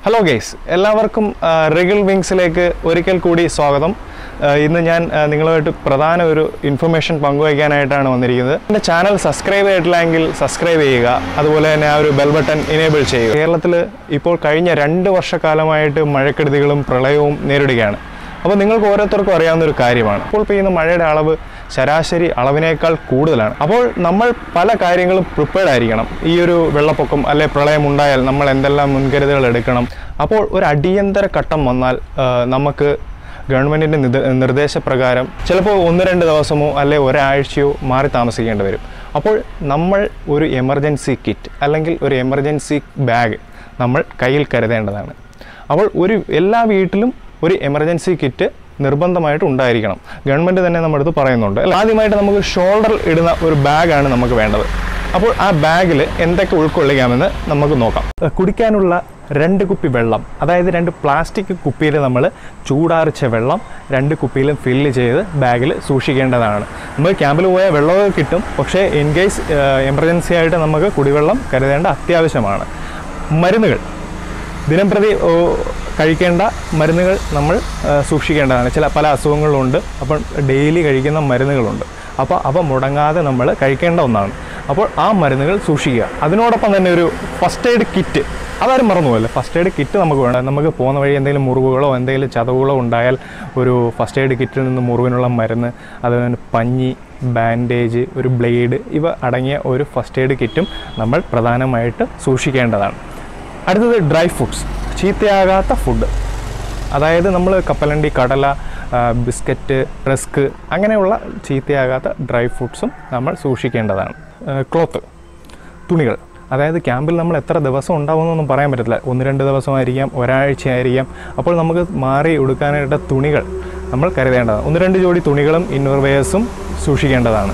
Hello guys എല്ലാവർക്കും റെഗുൽ വിങ്സിലേക്ക് ഒരിക്കൽ കൂടി സ്വാഗതം ആ, ഇന്ന് ഞാൻ ആ, നിങ്ങളുമായിട്ട് പ്രധാന ഒരു ഇൻഫർമേഷൻ പങ്കുവയ്ക്കാനായിട്ടാണ് വന്നിരിക്കുന്നത് എൻ്റെ ചാനൽ സബ്സ്ക്രൈബ് ചെയ്തിട്ടില്ലെങ്കിൽ സബ്സ്ക്രൈബ് ചെയ്യുക അതുപോലെ തന്നെ ആ ഒരു ബെൽ ബട്ടൺ ഇനേബിൾ ചെയ്യുക കേരളത്തിൽ ഇപ്പോൾ കഴിഞ്ഞ രണ്ട് വർഷക്കാലമായിട്ട് മഴക്കെടുതികളും പ്രളയവും നേരിടുകയാണ് അപ്പോൾ നിങ്ങൾക്ക് ഓരോരുത്തർക്കും അറിയാവുന്ന ഒരു കാര്യമാണ് ഇപ്പോൾ പെയ്യുന്ന മഴയുടെ അളവ് ശരാശരി അളവിനേക്കാൾ കൂടുതലാണ് അപ്പോൾ നമ്മൾ പല കാര്യങ്ങളും പ്രിപ്പയർഡ് ആയിരിക്കണം ഈ ഒരു വെള്ളപ്പൊക്കം അല്ലെ പ്രളയം ഉണ്ടായാൽ നമ്മൾ എന്തെല്ലാം മുൻകരുതലുകൾ എടുക്കണം അപ്പോൾ ഒരു അടിയന്തര ഘട്ടം വന്നാൽ ആ, നമുക്ക് ഗവൺമെൻറ്റിൻ്റെ നിർദ്ദേശപ്രകാരം ചിലപ്പോൾ ഒന്ന് രണ്ട് ദിവസമോ അല്ലെ ഒരാഴ്ചയോ മാറി താമസിക്കേണ്ടി വരും അപ്പോൾ നമ്മൾ ഒരു എമർജൻസി കിറ്റ് അല്ലെങ്കിൽ ഒരു എമർജൻസി ബാഗ് നമ്മൾ കയ്യിൽ കരുതേണ്ടതാണ് അപ്പോൾ ഒരു എല്ലാ വീട്ടിലും ഒരു എമർജൻസി കിറ്റ് നിർബന്ധമായിട്ട് ഉണ്ടായിരിക്കണം ഗവൺമെൻറ് തന്നെ നമ്മുടെ അടുത്ത് പറയുന്നുണ്ട് അല്ലേ? ആദ്യമായിട്ട് നമുക്ക് ഷോൾഡറിൽ ഇടുന്ന ഒരു ബാഗാണ് നമുക്ക് വേണ്ടത് അപ്പോൾ ആ ബാഗിൽ എന്തൊക്കെ ഉൾക്കൊള്ളിക്കാമെന്ന് നമുക്ക് നോക്കാം ഏഹ് കുടിക്കാനുള്ള രണ്ട് കുപ്പി വെള്ളം അതായത് രണ്ട് പ്ലാസ്റ്റിക് കുപ്പിയിൽ നമ്മൾ ചൂടാറിച്ച വെള്ളം രണ്ട് കുപ്പിയിലും ഫില്ല് ചെയ്ത് ബാഗിൽ സൂക്ഷിക്കേണ്ടതാണ് നമ്മൾ ക്യാമ്പിൽ പോയാൽ വെള്ളമൊക്കെ കിട്ടും പക്ഷേ ഇൻ കേസ് എമർജൻസി ആയിട്ട് നമുക്ക് കുടിവെള്ളം കരുതേണ്ട അത്യാവശ്യമാണ് മരുന്നുകൾ ദിനംപ്രതി ഓ, കഴിക്കേണ്ട മരുന്നുകൾ നമ്മൾ ആ, സൂക്ഷിക്കേണ്ടതാണ് ചില പല അസുഖങ്ങളുണ്ട് അപ്പം ഡെയിലി കഴിക്കുന്ന മരുന്നുകളുണ്ട് അപ്പോൾ അവ മുടങ്ങാതെ നമ്മൾ കഴിക്കേണ്ട ഒന്നാണ് അപ്പോൾ ആ മരുന്നുകൾ സൂക്ഷിക്കുക അതിനോടൊപ്പം തന്നെ ഒരു ഫസ്റ്റ് എയ്ഡ് കിറ്റ് അതാരും മറന്നുപോകല്ലേ ഫസ്റ്റ് എയ്ഡ് കിറ്റ് നമുക്ക് വേണം നമുക്ക് പോകുന്ന വഴി എന്തെങ്കിലും മുറിവുകളോ എന്തെങ്കിലും ചതവുകളോ ഉണ്ടായാൽ ഒരു ഫസ്റ്റ് എയ്ഡ് കിറ്റിൽ നിന്ന് മുറിവിനുള്ള മരുന്ന് അതുപോലെ തന്നെ പഞ്ഞി ബാൻഡേജ് ഒരു ബ്ലേഡ് ഇവ അടങ്ങിയ ഒരു ഫസ്റ്റ് എയ്ഡ് കിറ്റും നമ്മൾ പ്രധാനമായിട്ട് സൂക്ഷിക്കേണ്ടതാണ് അടുത്തത് ഡ്രൈ ഫുഡ്സ് ചീത്തയാകാത്ത ഫുഡ് അതായത് നമ്മൾ കപ്പലണ്ടി കടല ആ, ബിസ്ക്കറ്റ് റസ്ക് അങ്ങനെയുള്ള ചീത്തയാകാത്ത ഡ്രൈ ഫുഡ്സും നമ്മൾ സൂക്ഷിക്കേണ്ടതാണ് ക്ലോത്ത് തുണികൾ അതായത് ക്യാമ്പിൽ നമ്മൾ എത്ര ദിവസം ഉണ്ടാവുമെന്നൊന്നും പറയാൻ പറ്റത്തില്ല ഒന്ന് രണ്ട് ദിവസമായിരിക്കാം ഒരാഴ്ചയായിരിക്കാം അപ്പോൾ നമുക്ക് മാറി ഉടുക്കാനായിട്ട് തുണികൾ നമ്മൾ കരുതേണ്ടതാണ് ഒന്ന് രണ്ട് ജോഡി തുണികളും ഇന്നർവെയേഴ്സും സൂക്ഷിക്കേണ്ടതാണ്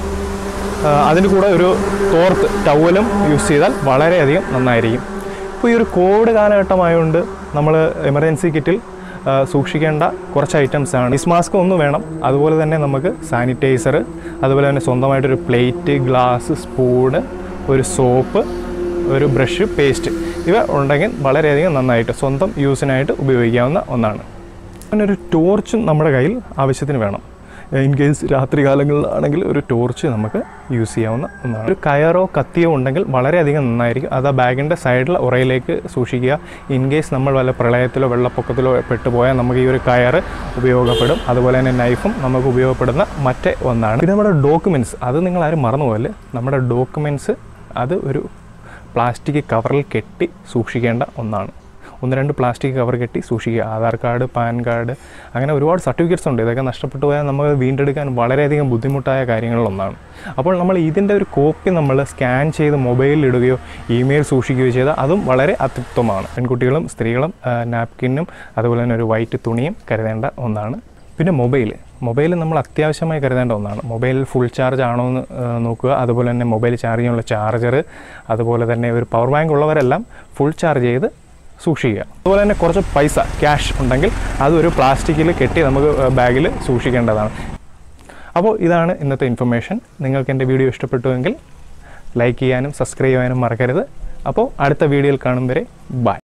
ആ, അതിൻ്റെ കൂടെ ഒരു തോർത്ത് ടവലും യൂസ് ചെയ്താൽ വളരെയധികം നന്നായിരിക്കും ഇപ്പോൾ ഈ ഒരു കോവിഡ് കാലഘട്ടമായതുകൊണ്ട് നമ്മൾ എമർജൻസി കിറ്റിൽ ആ, സൂക്ഷിക്കേണ്ട കുറച്ച് ഐറ്റംസ് ആണ് ഫേസ് മാസ്ക് ഒന്ന് വേണം അതുപോലെ തന്നെ നമുക്ക് സാനിറ്റൈസർ അതുപോലെ തന്നെ സ്വന്തമായിട്ടൊരു പ്ലേറ്റ് ഗ്ലാസ് സ്പൂണ് ഒരു സോപ്പ് ഒരു ബ്രഷ് പേസ്റ്റ് ഇവ ഉണ്ടെങ്കിൽ വളരെയധികം നന്നായിട്ട് സ്വന്തം യൂസിനായിട്ട് ഉപയോഗിക്കാവുന്ന ഒന്നാണ് പിന്നെ ഒരു ടോർച്ചും നമ്മുടെ കയ്യിൽ ആവശ്യത്തിന് വേണം ഇൻ കേസ് രാത്രി കാലങ്ങളിലാണെങ്കിൽ ഒരു ടോർച്ച് നമുക്ക് യൂസ് ചെയ്യാവുന്ന ഒന്നാണ് ഒരു കയറോ കത്തിയോ ഉണ്ടെങ്കിൽ വളരെയധികം നന്നായിരിക്കും അത് ആ ബാഗിൻ്റെ സൈഡിൽ ഉറയിലേക്ക് സൂക്ഷിക്കുക ഇൻ കേസ് നമ്മൾ വല്ല പ്രളയത്തിലോ വെള്ളപ്പൊക്കത്തിലോ പെട്ടുപോയാൽ നമുക്ക് ഈ ഒരു കയറ് ഉപയോഗപ്പെടും അതുപോലെ തന്നെ നൈഫും നമുക്ക് ഉപയോഗപ്പെടുന്ന മറ്റേ ഒന്നാണ് പിന്നെ നമ്മുടെ ഡോക്യുമെൻറ്റ്സ് അത് നിങ്ങൾ ആരും മറന്നുപോകല്ലേ നമ്മുടെ ഡോക്യുമെൻറ്റ്സ് അത് ഒരു പ്ലാസ്റ്റിക് കവറിൽ കെട്ടി സൂക്ഷിക്കേണ്ട ഒന്നാണ് ഒന്ന് രണ്ട് പ്ലാസ്റ്റിക് കവർ കെട്ടി സൂക്ഷിക്കുക ആധാർ കാർഡ് പാൻ കാർഡ് അങ്ങനെ ഒരുപാട് സർട്ടിഫിക്കറ്റ്സ് ഉണ്ട് ഇതൊക്കെ നഷ്ടപ്പെട്ടു പോയാൽ നമുക്ക് വീണ്ടെടുക്കാൻ വളരെയധികം ബുദ്ധിമുട്ടായ കാര്യങ്ങളിലൊന്നാണ് അപ്പോൾ നമ്മൾ ഇതിൻ്റെ ഒരു കോപ്പി നമ്മൾ സ്കാൻ ചെയ്ത് മൊബൈലിൽ ഇടുകയോ ഇമെയിൽ സൂക്ഷിക്കുകയോ ചെയ്താൽ അതും വളരെ അത്യുത്തമമാണ് പെൺകുട്ടികളും സ്ത്രീകളും നാപ്കിനും അതുപോലെ തന്നെ ഒരു വൈറ്റ് തുണിയും കരുതേണ്ട ഒന്നാണ് പിന്നെ മൊബൈൽ മൊബൈൽ നമ്മൾ അത്യാവശ്യമായി കരുതേണ്ട ഒന്നാണ് മൊബൈൽ ഫുൾ ചാർജ് ആണോ എന്ന് ആ, നോക്കുക അതുപോലെ തന്നെ മൊബൈൽ ചാർജ് ചെയ്യാനുള്ള ചാർജർ അതുപോലെ തന്നെ ഒരു പവർ ബാങ്ക് ഉള്ളവരെല്ലാം ഫുൾ ചാർജ് ചെയ്ത് സൂക്ഷിക്കുക അതുപോലെ തന്നെ കുറച്ച് പൈസ ക്യാഷ് ഉണ്ടെങ്കിൽ അതൊരു പ്ലാസ്റ്റിക്കിൽ കെട്ടി നമുക്ക് ബാഗിൽ സൂക്ഷിക്കേണ്ടതാണ് അപ്പോൾ ഇതാണ് ഇന്നത്തെ ഇൻഫർമേഷൻ നിങ്ങൾക്ക് എൻ്റെ വീഡിയോ ഇഷ്ടപ്പെട്ടുവെങ്കിൽ ലൈക്ക് ചെയ്യാനും സബ്സ്ക്രൈബ് ചെയ്യാനും മറക്കരുത് അപ്പോൾ അടുത്ത വീഡിയോയിൽ കാണും വരെ ബൈ